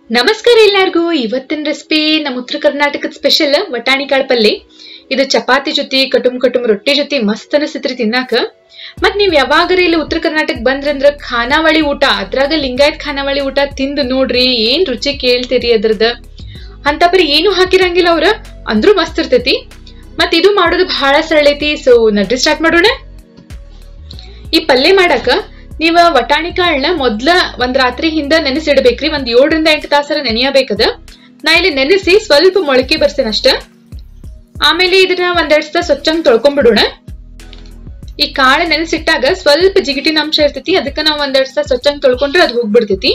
ನಮಸ್ಕಾರ ಎಲ್ಲಾರ್ಗೂ ಇವತ್ತಿನ ರೆಸಿಪಿ ನಮ್ಮ ಉತ್ತರ ಕರ್ನಾಟಕದ ಸ್ಪೆಷಲ್ ವಟಾಣಿ ಕಾಳು ಪಲ್ಯ ಇದು ಚಪಾತಿ ಜೊತೆ ಕಟುಮ್ ಕಟುಮ್ ರೊಟ್ಟಿ ಜೊತೆ ಮಸ್ತ್ ಅನಿಸ್ತೈತ್ರಿ ತಿನ್ನಾಕ ಮತ್ ನೀವ್ ಯಾವಾಗರ ಇಲ್ಲಿ ಉತ್ತರ ಕರ್ನಾಟಕ ಬಂದ್ರಂದ್ರ ಖಾನಾವಳಿ ಊಟ ಅದ್ರಾಗ ಲಿಂಗಾಯತ್ ಖಾನಾವಳಿ ಊಟ ತಿಂದು ನೋಡ್ರಿ ಏನ್ ರುಚಿ ಕೇಳ್ತೀರಿ ಅದ್ರದ ಅಂತ ಬರೀ ಏನು ಹಾಕಿರಂಗಿಲ್ಲ ಅವ್ರ ಅಂದ್ರೂ ಮಸ್ತ್ ಇರ್ತೈತಿ ಮತ್ ಇದು ಮಾಡೋದು ಬಹಳ ಸರಳ ಐತಿ ಸೊ ನಡ್ರಿ ಸ್ಟಾರ್ಟ್ ಮಾಡೋಣ ಈ ಪಲ್ಯ ಮಾಡಾಕ ನೀವ ವಟಾಣಿ ಕಾಳನ್ನ ಮೊದ್ಲ ಒಂದ್ ರಾತ್ರಿ ಹಿಂದ ನೆನೆಸಿಡ್ಬೇಕ್ರಿ ಒಂದ್ ಏಳರಿಂದ ಎಂಟು ತಾಸರ ನೆನೆಯಬೇಕದ ನಾ ಇಲ್ಲಿ ನೆನೆಸಿ ಸ್ವಲ್ಪ ಮೊಳಕೆ ಬರ್ಸೇನ ಅಷ್ಟ ಆಮೇಲೆ ಇದನ್ನ ಒಂದೆರಡ್ ಸಲ ಸ್ವಚ್ಛಂಗ್ ತೊಳ್ಕೊಂಡ್ಬಿಡೋಣ ಈ ಕಾಳ ನೆನೆಸಿಟ್ಟಾಗ ಸ್ವಲ್ಪ ಜಿಗಿಟಿನ ಅಂಶ ಇರ್ತೈತಿ ಅದಕ್ಕ ನಾವ್ ಒಂದೆರಡ್ ಸಲ ಸ್ವಚ್ಛಂಗ್ ತೊಳ್ಕೊಂಡ್ರೆ ಅದು ಹೋಗ್ಬಿಡ್ತೈತಿ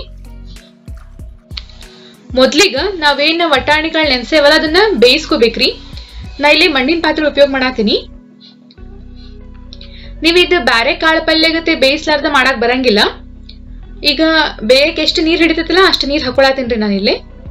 ಮೊದ್ಲಿಗ ನಾವೇನ್ ವಟಾಣಿ ಕಾಳು ನೆನ್ಸೇವಲ್ಲ ಅದನ್ನ ಬೇಯಿಸ್ಕೋಬೇಕ್ರಿ ನಾ ಇಲ್ಲಿ ಮಣ್ಣಿನ ಪಾತ್ರೆ ಉಪಯೋಗ ಮಾಡಾತೀನಿ ನೀವ್ ಇದು ಬ್ಯಾರೆ ಕಾಳು ಪಲ್ಯ ಗತೆ ಬೇಯಿಸ್ಲಾರ್ದ ಮಾಡಕ್ ಬರಂಗಿಲ್ಲ ಈಗ ಬೇಯಕ್ ಎಷ್ಟು ನೀರ್ ಹಿಡಿತೈತಲ್ಲ ಅಷ್ಟು ನೀರ್ ಹಾಕೊಳತೀನ್ರಿ ನಾನಿಲ್ಲಿ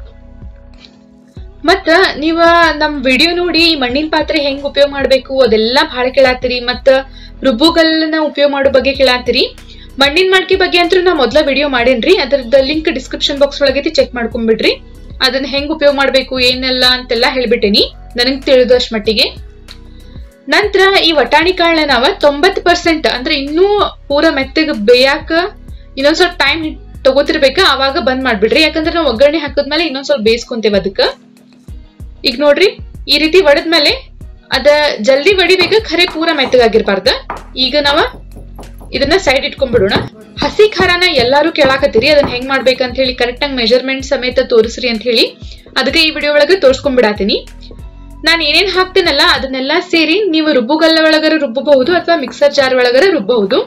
ಮತ್ತ ನೀವ ನಮ್ ವಿಡಿಯೋ ನೋಡಿ ಈ ಮಣ್ಣಿನ ಪಾತ್ರೆ ಹೆಂಗ್ ಉಪಯೋಗ ಮಾಡ್ಬೇಕು ಅದೆಲ್ಲಾ ಬಹಳ ಕೇಳಾತಿರಿ ಮತ್ತ ರುಬ್ಬುಗಲ್ಲನ್ನ ಉಪಯೋಗ ಮಾಡೋ ಬಗ್ಗೆ ಕೇಳಾತಿರಿ ಮಣ್ಣಿನ ಮಾಡ್ಕೆ ಬಗ್ಗೆ ಅಂತೂ ನಾ ಮೊದ್ಲ ವಿಡಿಯೋ ಮಾಡೇನ್ರಿ ಅದ್ರದ್ದು ಲಿಂಕ್ ಡಿಸ್ಕ್ರಿಪ್ಷನ್ ಬಾಕ್ಸ್ ಒಳಗೈತಿ ಚೆಕ್ ಮಾಡ್ಕೊಂಡ್ಬಿಡ್ರಿ ಅದನ್ನ ಹೆಂಗ್ ಉಪಯೋಗ ಮಾಡ್ಬೇಕು ಏನೆಲ್ಲ ಅಂತೆಲ್ಲ ಹೇಳ್ಬಿಟ್ಟೇನಿ ನನಗ್ ತಿಳಿದಷ್ಟು ಮಟ್ಟಿಗೆ ನಂತರ ಈ ವಟಾಣಿ ಕಾಳನ್ನ ನಾವ ತೊಂಬತ್ ಪರ್ಸೆಂಟ್ ಅಂದ್ರೆ ಇನ್ನೂ ಪೂರ ಮೆತ್ತಗ ಬೇಯಾಕ ಇನ್ನೊಂದ್ ಸ್ವಲ್ಪ ಟೈಮ್ ತಗೋತಿರ್ಬೇಕ ಅವಾಗ ಬಂದ್ ಮಾಡ್ಬಿಡ್ರಿ ಯಾಕಂದ್ರೆ ನಾವು ಒಗ್ಗರಣೆ ಹಾಕದ್ಮೇಲೆ ಇನ್ನೊಂದ್ ಸ್ವಲ್ಪ ಬೇಯಿಸ್ಕೊಂತೇವ ಅದಕ್ಕ ಈಗ ನೋಡ್ರಿ ಈ ರೀತಿ ಒಡದ್ಮೇಲೆ ಅದ ಜಲ್ದಿ ಒಡಿಬೇಕ ಖರೆ ಪೂರ ಮೆತ್ತಗಾಗಿರ್ಬಾರ್ದ ಈಗ ನಾವ ಇದನ್ನ ಸೈಡ್ ಇಟ್ಕೊಂಡ್ಬಿಡೋಣ ಹಸಿ ಖಾರನ ಎಲ್ಲಾರು ಕೇಳಾಕತ್ತೀರಿ ಅದನ್ನ ಹೆಂಗ್ ಮಾಡ್ಬೇಕಂತ ಹೇಳಿ ಕರೆಕ್ಟ್ ಆಗಿ ಮೆಜರ್ಮೆಂಟ್ ಸಮೇತ ತೋರಿಸ್ರಿ ಅಂತ ಹೇಳಿ ಅದಕ್ಕೆ ಈ ವಿಡಿಯೋ ಒಳಗೆ ತೋರ್ಸ್ಕೊಂಡ್ಬಿಡಾತೀನಿ ನಾನು ಏನೇನ್ ಹಾಕ್ತೇನಲ್ಲ ಅದನ್ನೆಲ್ಲ ಸೇರಿ ನೀವು ರುಬ್ಬುಗಲ್ಲ ಒಳಗರ ರುಬ್ಬಬಹುದು ಅಥವಾ ಮಿಕ್ಸರ್ ಜಾರ್ ಒಳಗರ ರುಬ್ಬಬಹುದು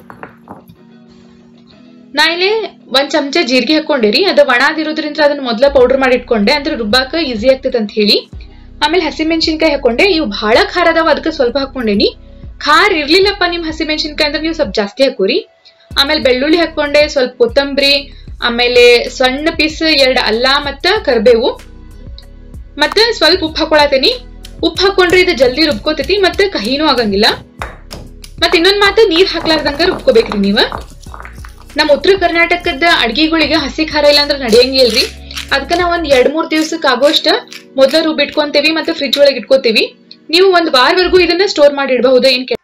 ನಾ ಇಲ್ಲಿ ಒಂದ್ ಚಮಚ ಜೀರಿಗೆ ಹಾಕೊಂಡಿರಿ ಅದು ಒಣಾದಿರೋದ್ರಿಂದ ಅದನ್ನ ಮೊದ್ಲ ಪೌಡರ್ ಮಾಡಿ ಇಟ್ಕೊಂಡೆ ಅಂದ್ರೆ ರುಬ್ಬಾಕ ಈಸಿ ಆಗ್ತೈತೆ ಅಂತ ಹೇಳಿ ಆಮೇಲೆ ಹಸಿಮೆಣಸಿನ್ಕಾಯಿ ಹಾಕೊಂಡೆ ಇವು ಬಹಳ ಖಾರ ಅದಾವ ಅದಕ್ಕೆ ಸ್ವಲ್ಪ ಹಾಕೊಂಡೇನಿ ಖಾರ ಇರ್ಲಿಲ್ಲಪ್ಪ ನಿಮ್ ಹಸಿಮೆಣಸಿನ್ಕಾಯಿ ಅಂದ್ರೆ ನೀವು ಸ್ವಲ್ಪ ಜಾಸ್ತಿ ಹಾಕೋರಿ ಆಮೇಲೆ ಬೆಳ್ಳುಳ್ಳಿ ಹಾಕೊಂಡೆ ಸ್ವಲ್ಪ ಕೊತ್ತಂಬರಿ ಆಮೇಲೆ ಸಣ್ಣ ಪೀಸ್ ಎರಡು ಅಲ್ಲ ಮತ್ತ ಕರ್ಬೇವು ಮತ್ತೆ ಸ್ವಲ್ಪ ಉಪ್ಪು ಹಾಕೊಳತೀನಿ ಉಪ್ಪು ಹಾಕೊಂಡ್ರೆ ಇದು ಜಲ್ದಿ ರುಬ್ಕೋತೈತಿ ಮತ್ತೆ ಕಹಿನೂ ಆಗಂಗಿಲ್ಲ ಮತ್ ಇನ್ನೊಂದ್ ಮಾತು ನೀರ್ ಹಾಕ್ಲಾರ್ದಂಗ ರುಬ್ಕೋಬೇಕ್ರಿ ನೀವ ನಮ್ಮ ಉತ್ತರ ಕರ್ನಾಟಕದ ಅಡ್ಗಿಗಳಿಗೆ ಹಸಿ ಖಾರ ಇಲ್ಲ ಅಂದ್ರೆ ನಡೆಯಂಗಿಲ್ರಿ ಅದಕ್ಕ ನಾವ್ ಒಂದ್ ಎರಡ್ ಮೂರ್ ದಿವ್ಸಕ್ಕೆ ಆಗೋಷ್ಟ ಮೊದ್ಲ ರುಬ್ಬಿಟ್ಕೊಂತೇವಿ ಮತ್ತೆ ಫ್ರಿಜ್ ಒಳಗೆ ಇಟ್ಕೋತೀವಿ ನೀವು ಒಂದ್ ವಾರವರೆಗೂ ಇದನ್ನ ಸ್ಟೋರ್ ಮಾಡಿ ಇಡಬಹುದು ಏನ್ ಕೆ-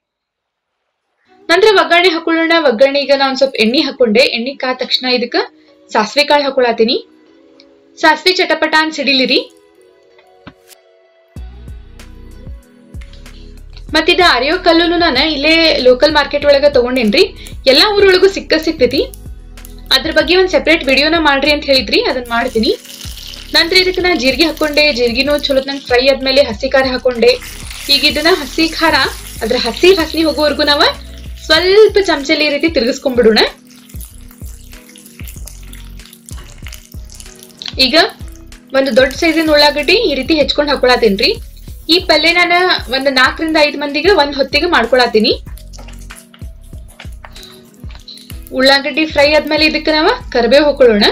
ನಂತರ ಒಗ್ಗರಣೆ ಹಾಕೊಳ್ಳೋಣ ಒಗ್ಗರಣೆ ಈಗ ನಾ ಒಂದ್ ಸ್ವಲ್ಪ ಎಣ್ಣೆ ಹಾಕೊಂಡೆ ಎಣ್ಣೆ ಕಾದ ತಕ್ಷಣ ಇದಕ್ಕ ಸಾಸಿವೆ ಕಾಳು ಹಾಕೊಳತೀನಿ ಸಾಸಿವೆ ಚಟಪಟ ಅಂತ ಸಿಡಿಲಿರಿ ಮತ್ತಿದ ಅರಿಯೋ ಕಲ್ಲುನು ನಾನು ಇಲ್ಲೇ ಲೋಕಲ್ ಮಾರ್ಕೆಟ್ ಒಳಗ ತಗೊಂಡೇನ್ರಿ ಎಲ್ಲಾ ಊರೊಳಗೂ ಸಿಕ್ಕ ಸಿಕ್ತೈತಿ ಅದ್ರ ಬಗ್ಗೆ ಒಂದ್ ಸೆಪರೇಟ್ ವಿಡಿಯೋನ ಮಾಡ್ರಿ ಅಂತ ಹೇಳಿದ್ರಿ ಅದನ್ನ ಮಾಡ್ತೀನಿ ನಂತರ ಇದಕ್ಕೆ ನಾ ಜೀರಿಗೆ ಹಾಕೊಂಡೆ ಜೀರಿಗೆನೂ ಚಲೋ ನಂಗೆ ಫ್ರೈ ಆದ್ಮೇಲೆ ಹಸಿ ಖಾರ ಹಾಕೊಂಡೆ ಈಗ ಇದನ್ನ ಹಸಿ ಖಾರ ಅದ್ರ ಹಸಿ ಹಸಿ ಹೋಗೋವರೆಗೂ ನಾವ ಸ್ವಲ್ಪ ಚಮಚಲಿ ಈ ರೀತಿ ತಿರುಗಿಸ್ಕೊಂಡ್ಬಿಡೋಣ ಈಗ ಒಂದು ದೊಡ್ಡ ಸೈಜಿನ ಉಳ್ಳಾಗಡ್ಡಿ ಈ ರೀತಿ ಹೆಚ್ಕೊಂಡ್ ಹಾಕೊಳತೇನ್ರಿ ಈ ಪಲ್ಯ ನಾನು ಒಂದ್ ನಾಲ್ಕರಿಂದ ಐದ್ ಮಂದಿಗೆ ಒಂದ್ ಹೊತ್ತಿಗೆ ಮಾಡ್ಕೊಳತೀನಿ ಉಳ್ಳಾಗಡ್ಡಿ ಫ್ರೈ ಆದ್ಮೇಲೆ ಇದಕ್ಕೆ ನಾವ ಕರಿಬೇವು ಹಾಕೊಳ್ಳೋಣ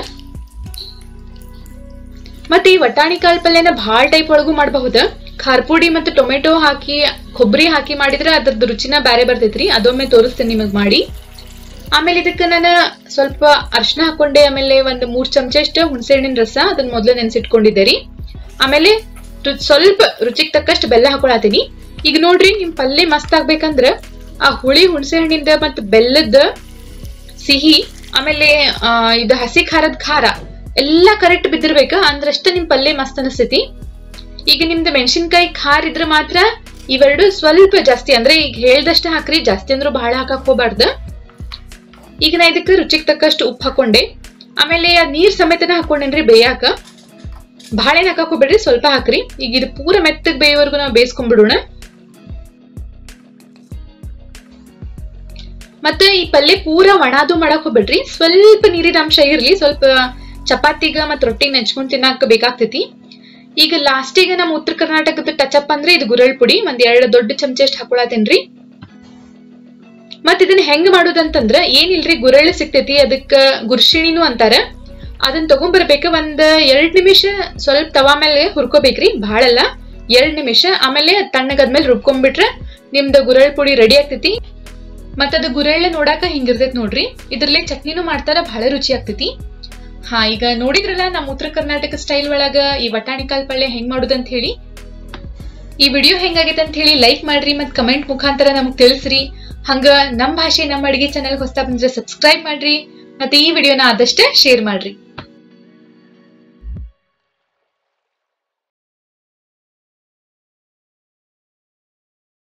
ಮತ್ತೆ ಈ ವಟಾಣಿ ಕಾಳು ಪಲ್ಯನ ಭಾಳ ಟೈಪ್ ಒಳಗೂ ಮಾಡಬಹುದ ಖಾರಪುಡಿ ಮತ್ತೆ ಟೊಮೆಟೊ ಹಾಕಿ ಕೊಬ್ಬರಿ ಹಾಕಿ ಮಾಡಿದ್ರೆ ಅದ್ರದ್ದು ರುಚಿನ ಬ್ಯಾರೆ ಬರ್ತೈತ್ರಿ ಅದೊಮ್ಮೆ ತೋರಿಸ್ತೇನೆ ನಿಮಗ್ ಮಾಡಿ ಆಮೇಲೆ ಇದಕ್ಕೆ ನಾನು ಸ್ವಲ್ಪ ಅರ್ಶನ ಹಾಕೊಂಡೆ ಆಮೇಲೆ ಒಂದ್ ಮೂರ್ ಚಮಚ ಅಷ್ಟು ಹುಣಸೆಹಣ್ಣಿನ ರಸ ಅದನ್ನ ಮೊದ್ಲು ನೆನ್ಸಿಟ್ಕೊಂಡಿದ್ದೆ ರೀ ಆಮೇಲೆ ರು- ಸ್ವಲ್ಪ ರುಚಿಗೆ ತಕ್ಕಷ್ಟು ಬೆಲ್ಲ ಹಾಕೊಳತೀನಿ ಈಗ ನೋಡ್ರಿ ನಿಮ್ ಪಲ್ಯ ಮಸ್ತ್ ಆಗ್ಬೇಕಂದ್ರ ಆ ಹುಳಿ ಹುಣಸೆ ಹಣ್ಣಿಂದ ಮತ್ತ ಬೆಲ್ಲದ ಸಿಹಿ ಆಮೇಲೆ ಆ, ಇದು ಹಸಿ ಖಾರದ ಖಾರ ಎಲ್ಲಾ ಕರೆಕ್ಟ್ ಬಿದ್ದಿರ್ಬೇಕ ಅಂದ್ರಷ್ಟ ನಿಮ್ ಪಲ್ಯ ಮಸ್ತ್ ಅನಿಸ್ತೈತಿ ಈಗ ನಿಮ್ದು ಮೆಣಸಿನ್ಕಾಯಿ ಖಾರ ಇದ್ರ ಮಾತ್ರ ಇವೆರಡು ಸ್ವಲ್ಪ ಜಾಸ್ತಿ ಅಂದ್ರೆ ಈಗ ಹೇಳ್ದಷ್ಟ ಹಾಕ್ರಿ ಜಾಸ್ತಿ ಅಂದ್ರೂ ಬಹಳ ಹಾಕಕ್ ಹೋಗ್ಬಾರ್ದು ಈಗ ನಾ ಇದಕ್ಕೆ ರುಚಿಗೆ ತಕ್ಕಷ್ಟು ಉಪ್ಪು ಹಾಕೊಂಡೆ ಆಮೇಲೆ ಆ ನೀರ್ ಸಮೇತನ ಹಾಕೊಂಡೇನ್ರಿ ಬೇಯಾಕ ಬಹಳ ಏನ್ ಹಾಕಕ್ ಹೋಗ್ಬೇಡ್ರಿ ಸ್ವಲ್ಪ ಹಾಕ್ರಿ ಈಗ ಇದು ಪೂರ ಮೆತ್ತಗ್ ಬೇಯೋವರೆಗೂ ನಾವು ಬೇಯಿಸ್ಕೊಂಡ್ಬಿಡೋಣ ಮತ್ತೆ ಈ ಪಲ್ಯ ಪೂರ ಒಣಾದು ಮಾಡಕ್ ಹೋಗ್ಬೇಡ್ರಿ ಸ್ವಲ್ಪ ನೀರಿನ ಅಂಶ ಇರ್ಲಿ ಸ್ವಲ್ಪ ಚಪಾತಿಗ ಮತ್ ರೊಟ್ಟಿಗೆ ನೆಂಚ್ಕೊಂಡ್ ತಿನ್ನಾಕ ಬೇಕಾಗ್ತೈತಿ ಈಗ ಲಾಸ್ಟಿಗೆ ನಮ್ಮ ಉತ್ತರ ಕರ್ನಾಟಕದ ಟಚಪ್ ಅಂದ್ರೆ ಇದು ಗುರಳ್ ಪುಡಿ ಒಂದ್ ಎರಡು ದೊಡ್ಡ ಚಮಚ ಅಷ್ಟು ಹಾಕೊಳತೇನ್ರಿ ಮತ್ ಇದನ್ನ ಹೆಂಗ್ ಮಾಡೋದಂತಂದ್ರ ಏನಿಲ್ರಿ ಗುರಳ್ ಸಿಗ್ತೈತಿ ಅದಕ್ಕ ಗುರ್ಶಿಣಿನೂ ಅಂತಾರ ಅದನ್ನ ತಗೊಂಡ್ಬರ್ಬೇಕ ಒಂದ್ ಎರಡ್ ನಿಮಿಷ ಸ್ವಲ್ಪ ತವಾ ಮೇಲೆ ಹುರ್ಕೋಬೇಕ್ರಿ ಭಾಳಲ್ಲ ಎರಡ್ ನಿಮಿಷ ಆಮೇಲೆ ತಣ್ಣಗಾದ್ಮೇಲೆ ರುಬ್ಕೊಂಡ್ಬಿಟ್ರೆ ನಿಮ್ದು ಗುರಳ್ ಪುಡಿ ರೆಡಿ ಆಗ್ತೈತಿ ಮತ್ತ ಅದು ಗುರೆಳ್ಳೆ ನೋಡಾಕ ಹಿಂಗಿರ್ತೈತಿ ನೋಡ್ರಿ ಇದ್ರಲ್ಲೇ ಚಟ್ನಿನೂ ಮಾಡ್ತಾರ ಬಹಳ ರುಚಿ ಆಗ್ತೈತಿ ಹಾ ಈಗ ನೋಡಿದ್ರಲ್ಲ ನಮ್ಮ ಉತ್ತರ ಕರ್ನಾಟಕ ಸ್ಟೈಲ್ ಒಳಗ ಈ ವಟಾಣಿ ಕಾಲ್ ಪಲ್ಯ ಹೆಂಗ್ ಮಾಡುದಂತ ಹೇಳಿ ಈ ವಿಡಿಯೋ ಹೆಂಗಾಗೈತೆ ಅಂತ ಹೇಳಿ ಲೈಕ್ ಮಾಡ್ರಿ ಮತ್ ಕಮೆಂಟ್ ಮುಖಾಂತರ ನಮಗ್ ತಿಳಿಸ್ರಿ ಹಂಗ ನಮ್ ಭಾಷೆ ನಮ್ಮ ಅಡಿಗೆ ಚಾನೆಲ್ ಹೊಸ ಬಂದ್ರೆ ಸಬ್ಸ್ಕ್ರೈಬ್ ಮಾಡ್ರಿ ಮತ್ತೆ ಈ ವಿಡಿಯೋನ ಆದಷ್ಟೇ ಶೇರ್ ಮಾಡ್ರಿ